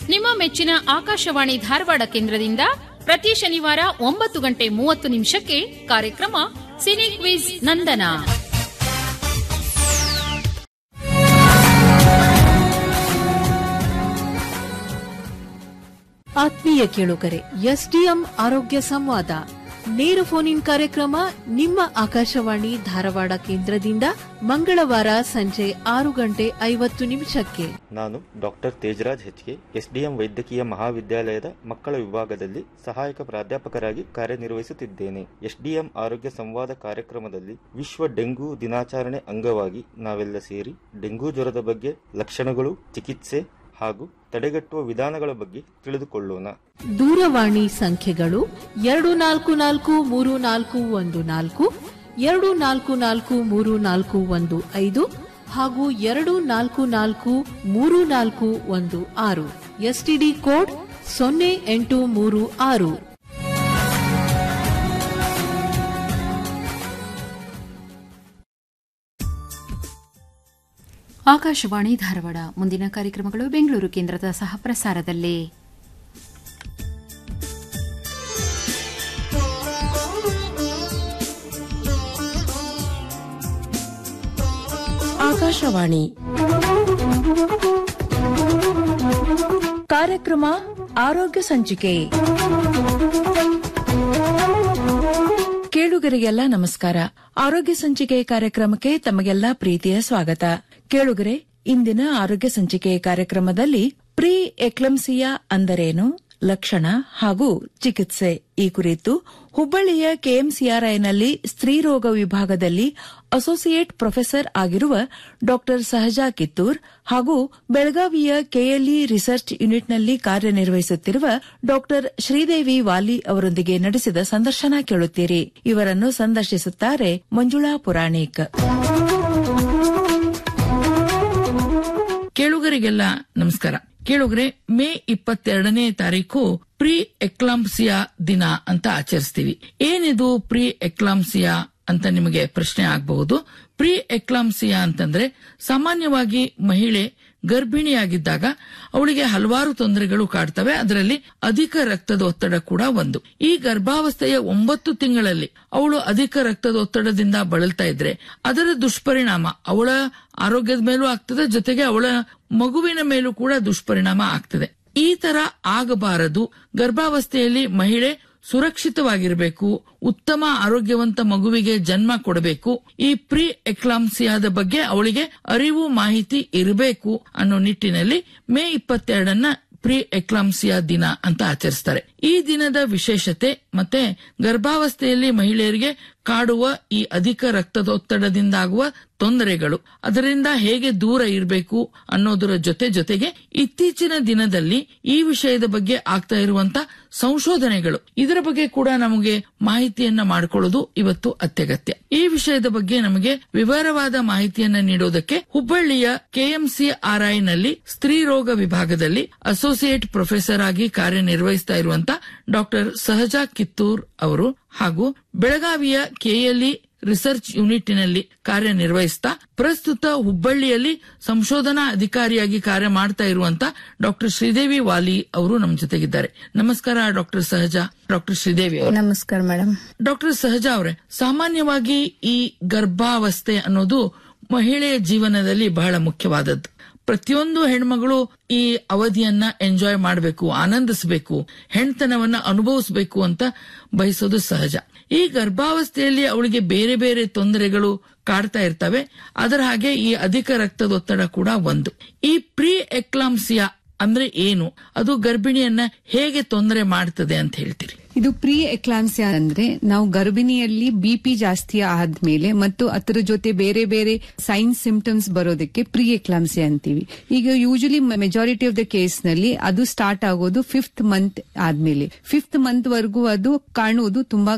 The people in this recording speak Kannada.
ನಿಮ್ಮ ಮೆಚ್ಚಿನ ಆಕಾಶವಾಣಿ ಧಾರವಾಡ ಕೇಂದ್ರದಿಂದ ಪ್ರತಿ ಶನಿವಾರ ಒಂಬತ್ತು ಗಂಟೆ ಮೂವತ್ತು ನಿಮಿಷಕ್ಕೆ ಕಾರ್ಯಕ್ರಮ ಸಿನಿ ಕ್ವಿಜ್ ನಂದನ ಆತ್ಮೀಯ ಕೇಳುಗರೆ ಎಸ್ಡಿಎಂ ಆರೋಗ್ಯ ಸಂವಾದ ನೇರ ಫೋನ್ ಇನ್ ಕಾರ್ಯಕ್ರಮ ನಿಮ್ಮ ಆಕಾಶವಾಣಿ ಧಾರವಾಡ ಕೇಂದ್ರದಿಂದ ಮಂಗಳವಾರ ಸಂಜೆ ಆರು ಗಂಟೆ ಐವತ್ತು ನಿಮಿಷಕ್ಕೆ ನಾನು ಡಾಕ್ಟರ್ ತೇಜರಾಜ್ ಹೆಚ್ಕೆ ಎಸ್ಡಿಎಂ ವೈದ್ಯಕೀಯ ಮಹಾವಿದ್ಯಾಲಯದ ಮಕ್ಕಳ ವಿಭಾಗದಲ್ಲಿ ಸಹಾಯಕ ಪ್ರಾಧ್ಯಾಪಕರಾಗಿ ಕಾರ್ಯನಿರ್ವಹಿಸುತ್ತಿದ್ದೇನೆ ಎಸ್ಡಿಎಂ ಆರೋಗ್ಯ ಸಂವಾದ ಕಾರ್ಯಕ್ರಮದಲ್ಲಿ ವಿಶ್ವ ಡೆಂಗು ದಿನಾಚರಣೆ ಅಂಗವಾಗಿ ನಾವೆಲ್ಲ ಸೇರಿ ಡೆಂಗು ಜ್ವರದ ಬಗ್ಗೆ ಲಕ್ಷಣಗಳು ಚಿಕಿತ್ಸೆ ಹಾಗೂ ತಡೆಗಟ್ಟುವ ವಿಧಾನಗಳ ಬಗ್ಗೆ ತಿಳಿದುಕೊಳ್ಳೋಣ ದೂರವಾಣಿ ಸಂಖ್ಯೆಗಳು ಎರಡು ನಾಲ್ಕು ನಾಲ್ಕು ಮೂರು ನಾಲ್ಕು ಒಂದು ನಾಲ್ಕು ಎರಡು ನಾಲ್ಕು ನಾಲ್ಕು ಮೂರು ನಾಲ್ಕು ಒಂದು ಐದು ಹಾಗೂ ಎರಡು ನಾಲ್ಕು ನಾಲ್ಕು ಮೂರು ನಾಲ್ಕು ಒಂದು ಆರು ಎಸ್ಟಿಡಿ ಕೋಡ್ ಸೊನ್ನೆ ಎಂಟು ಮೂರು ಆರು ಆಕಾಶವಾಣಿ ಧಾರವಾಡ ಮುಂದಿನ ಕಾರ್ಯಕ್ರಮಗಳು ಬೆಂಗಳೂರು ಕೇಂದ್ರದ ಸಹ ಪ್ರಸಾರದಲ್ಲಿ ಆಕಾಶವಾಣಿ ಕಾರ್ಯಕ್ರಮ ಆರೋಗ್ಯ ಸಂಚಿಕೆ ಕೇಳುಗರಿಗೆಲ್ಲ ನಮಸ್ಕಾರ ಆರೋಗ್ಯ ಸಂಚಿಕೆ ಕಾರ್ಯಕ್ರಮಕ್ಕೆ ತಮಗೆಲ್ಲ ಪ್ರೀತಿಯ ಸ್ವಾಗತ ಕೇಳುಗರೆ ಇಂದಿನ ಆರೋಗ್ಯ ಸಂಚಿಕೆ ಕಾರ್ಯಕ್ರಮದಲ್ಲಿ ಪ್ರೀ ಎಕ್ಲಂಸಿಯಾ ಅಂದರೇನು ಲಕ್ಷಣ ಹಾಗೂ ಚಿಕಿತ್ಸೆ ಈ ಕುರಿತು ಹುಬ್ಬಳ್ಳಿಯ ಕೆಎಂಸಿಆರ್ಐನಲ್ಲಿ ಸ್ತ್ರೀರೋಗ ವಿಭಾಗದಲ್ಲಿ ಅಸೋಸಿಯೇಟ್ ಪ್ರೊಫೆಸರ್ ಆಗಿರುವ ಡಾ ಸಹಜಾ ಕಿತ್ತೂರ್ ಹಾಗೂ ಬೆಳಗಾವಿಯ ಕೆಎಲ್ಇ ರಿಸರ್ಚ್ ಯೂನಿಟ್ನಲ್ಲಿ ಕಾರ್ಯನಿರ್ವಹಿಸುತ್ತಿರುವ ಡಾ ಶ್ರೀದೇವಿ ವಾಲಿ ಅವರೊಂದಿಗೆ ನಡೆಸಿದ ಸಂದರ್ಶನ ಕೇಳುತ್ತೀರಿ ಇವರನ್ನು ಸಂದರ್ಶಿಸುತ್ತಾರೆ ಮಂಜುಳಾ ಪುರಾಣಿಕ್ ಕೇಳುಗರಿಗೆಲ್ಲ ನಮಸ್ಕಾರ ಕೇಳುಗರೆ ಮೇ ಇಪ್ಪತ್ತೆರಡನೇ ತಾರೀಕು ಪ್ರೀ ಎಕ್ಲಾಂಪ್ಸಿಯಾ ದಿನ ಅಂತ ಆಚರಿಸ್ತೀವಿ ಏನಿದು ಪ್ರೀ ಎಕ್ಲಾಂಪ್ಸಿಯಾ ಅಂತ ನಿಮಗೆ ಪ್ರಶ್ನೆ ಆಗಬಹುದು ಪ್ರೀ ಎಕ್ಲಾಂಪ್ಸಿಯಾ ಅಂತಂದ್ರೆ ಸಾಮಾನ್ಯವಾಗಿ ಮಹಿಳೆ ಗರ್ಭಿಣಿಯಾಗಿದ್ದಾಗ ಅವಳಿಗೆ ಹಲವಾರು ತೊಂದರೆಗಳು ಕಾಡ್ತವೆ ಅದರಲ್ಲಿ ಅಧಿಕ ರಕ್ತದ ಒತ್ತಡ ಕೂಡ ಒಂದು ಈ ಗರ್ಭಾವಸ್ಥೆಯ ಒಂಬತ್ತು ತಿಂಗಳಲ್ಲಿ ಅವಳು ಅಧಿಕ ರಕ್ತದ ಒತ್ತಡದಿಂದ ಬಳಲ್ತಾ ಇದ್ರೆ ಅದರ ದುಷ್ಪರಿಣಾಮ ಅವಳ ಆರೋಗ್ಯದ ಮೇಲೂ ಆಗ್ತದೆ ಜೊತೆಗೆ ಅವಳ ಮಗುವಿನ ಮೇಲೂ ಕೂಡ ದುಷ್ಪರಿಣಾಮ ಆಗ್ತದೆ ಈ ತರ ಆಗಬಾರದು ಗರ್ಭಾವಸ್ಥೆಯಲ್ಲಿ ಮಹಿಳೆ ಸುರಕ್ಷಿತವಾಗಿರಬೇಕು ಉತ್ತಮ ಆರೋಗ್ಯವಂತ ಮಗುವಿಗೆ ಜನ್ಮ ಕೊಡಬೇಕು ಈ ಪ್ರೀ ಎಕ್ಲಾಂಸಿಯಾದ ಬಗ್ಗೆ ಅವಳಿಗೆ ಅರಿವು ಮಾಹಿತಿ ಇರಬೇಕು ಅನ್ನೋ ನಿಟ್ಟಿನಲ್ಲಿ ಮೇ ಇಪ್ಪತ್ತೆರಡನ್ನ ಪ್ರೀ ಎಕ್ಲಾಂಸಿಯಾ ದಿನ ಅಂತ ಆಚರಿಸ್ತಾರೆ ಈ ದಿನದ ವಿಶೇಷತೆ ಮತ್ತೆ ಗರ್ಭಾವಸ್ಥೆಯಲ್ಲಿ ಮಹಿಳೆಯರಿಗೆ ಕಾಡುವ ಈ ಅಧಿಕ ರಕ್ತದೊತ್ತಡದಿಂದಾಗುವ ತೊಂದರೆಗಳು ಅದರಿಂದ ಹೇಗೆ ದೂರ ಇರಬೇಕು ಅನ್ನೋದರ ಜೊತೆ ಜೊತೆಗೆ ಇತ್ತೀಚಿನ ದಿನದಲ್ಲಿ ಈ ವಿಷಯದ ಬಗ್ಗೆ ಆಗ್ತಾ ಇರುವಂತ ಸಂಶೋಧನೆಗಳು ಇದರ ಬಗ್ಗೆ ಕೂಡ ನಮಗೆ ಮಾಹಿತಿಯನ್ನ ಮಾಡಿಕೊಳ್ಳೋದು ಇವತ್ತು ಅತ್ಯಗತ್ಯ ಈ ವಿಷಯದ ಬಗ್ಗೆ ನಮಗೆ ವಿವರವಾದ ಮಾಹಿತಿಯನ್ನ ನೀಡೋದಕ್ಕೆ ಹುಬ್ಬಳ್ಳಿಯ ಕೆಎಂಸಿ ನಲ್ಲಿ ಸ್ತ್ರೀ ರೋಗ ವಿಭಾಗದಲ್ಲಿ ಅಸೋಸಿಯೇಟ್ ಪ್ರೊಫೆಸರ್ ಆಗಿ ಕಾರ್ಯನಿರ್ವಹಿಸ್ತಾ ಇರುವಂತ ಡಾಕ್ಟರ್ ಸಹಜಾ ಕಿತ್ತೂರ್ ಅವರು ಹಾಗೂ ಬೆಳಗಾವಿಯ ಕೆಎಲ್ಇ ರಿಸರ್ಚ್ ಯೂನಿಟ್ನಲ್ಲಿ ಕಾರ್ಯನಿರ್ವಹಿಸ್ತಾ ಪ್ರಸ್ತುತ ಹುಬ್ಬಳ್ಳಿಯಲ್ಲಿ ಸಂಶೋಧನಾ ಅಧಿಕಾರಿಯಾಗಿ ಕಾರ್ಯ ಮಾಡ್ತಾ ಇರುವಂತ ಡಾಕ್ಟರ್ ಶ್ರೀದೇವಿ ವಾಲಿ ಅವರು ನಮ್ಮ ಜೊತೆಗಿದ್ದಾರೆ ನಮಸ್ಕಾರ ಡಾಕ್ಟರ್ ಸಹಜಾ ಡಾಕ್ಟರ್ ಶ್ರೀದೇವಿ ಅವರು ನಮಸ್ಕಾರ ಮೇಡಮ್ ಡಾಕ್ಟರ್ ಸಹಜಾ ಅವರೇ ಸಾಮಾನ್ಯವಾಗಿ ಈ ಗರ್ಭಾವಸ್ಥೆ ಅನ್ನೋದು ಮಹಿಳೆಯ ಜೀವನದಲ್ಲಿ ಬಹಳ ಮುಖ್ಯವಾದದ್ದು ಪ್ರತಿಯೊಂದು ಹೆಣ್ಮಗಳು ಈ ಅವಧಿಯನ್ನ ಎಂಜಾಯ್ ಮಾಡಬೇಕು ಆನಂದಿಸಬೇಕು ಹೆಣ್ತನವನ್ನ ಅನುಭವಿಸಬೇಕು ಅಂತ ಬಯಸೋದು ಸಹಜ ಈ ಗರ್ಭಾವಸ್ಥೆಯಲ್ಲಿ ಅವಳಿಗೆ ಬೇರೆ ಬೇರೆ ತೊಂದರೆಗಳು ಕಾಡ್ತಾ ಇರ್ತವೆ ಅದರ ಹಾಗೆ ಈ ಅಧಿಕ ರಕ್ತದೊತ್ತಡ ಕೂಡ ಒಂದು ಈ ಪ್ರೀ ಎಕ್ಲಾಂಸಿಯಾ ಅಂದ್ರೆ ಏನು ಅದು ಗರ್ಭಿಣಿಯನ್ನ ಹೇಗೆ ತೊಂದರೆ ಮಾಡ್ತದೆ ಅಂತ ಹೇಳ್ತೀರಿ ಇದು ಪ್ರೀ ಎಕ್ಲಾಂಸಿಯಾ ಅಂದ್ರೆ ನಾವು ಗರ್ಭಿಣಿಯಲ್ಲಿ ಬಿಪಿ ಜಾಸ್ತಿ ಆದ್ಮೇಲೆ ಮತ್ತು ಅದರ ಜೊತೆ ಬೇರೆ ಬೇರೆ ಸೈನ್ಸ್ ಸಿಂಪ್ಟಮ್ಸ್ ಬರೋದಕ್ಕೆ ಪ್ರೀ ಎಕ್ಲಾಂಸಿಯಾ ಅಂತೀವಿ ಈಗ usually majority of the case ನಲ್ಲಿ ಅದು ಸ್ಟಾರ್ಟ್ ಆಗೋದು ಫಿಫ್ತ್ ಮಂತ್ ಆದ್ಮೇಲೆ ಫಿಫ್ತ್ ಮಂತ್ ವರೆಗೂ ಅದು ಕಾಣುವುದು ತುಂಬಾ